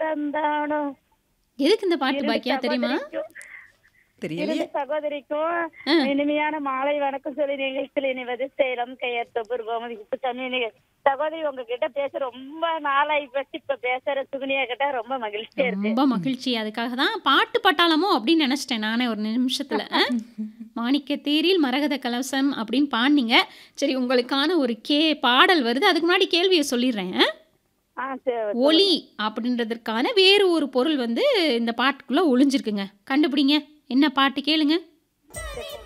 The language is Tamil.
தந்தானோ எதுக்கு இந்த பாட்டு இரண்டு பாக்கியா தெரியுமா சகோதரிக்கும் தெரியலையே இரண்டு சகோதரிக்கும் ஆ. இனிமையான மாலை வணக்கம் சொல்லி நிகழ்ச்சியில் இணைவது சேலம் கையர் தொகுர் கோமதி குப்புசாமி நிக- சகோதரி உங்ககிட்ட பேச ரொம்ப நாளாகி போச்சு இப்ப பேசுற சுகுனியா கிட்ட ரொம்ப மகிழ்ச்சியா இருக்கு ரொம்ப மகிழ்ச்சி அதுக்காக தான் பாட்டு பட்டாளமோ அப்படின்னு நினச்சிட்டேன் நானே ஒரு நிமிஷத்தில் மாணிக்க தேரில் மரகத கலசம் அப்படின்னு பாடினீங்க சரி உங்களுக்கான ஒரு கே பாடல் வருது அதுக்கு முன்னாடி கேள்வியை சொல்லிடுறேன் ஆ? ஆ சரி ஒலி அப்படின்றதற்கான வேறு ஒரு பொருள் வந்து இந்த பாட்டுக்குள்ளே ஒளிஞ்சிருக்குங்க கண்டுபிடிங்க என்ன பாட்டு கேளுங்க சரி.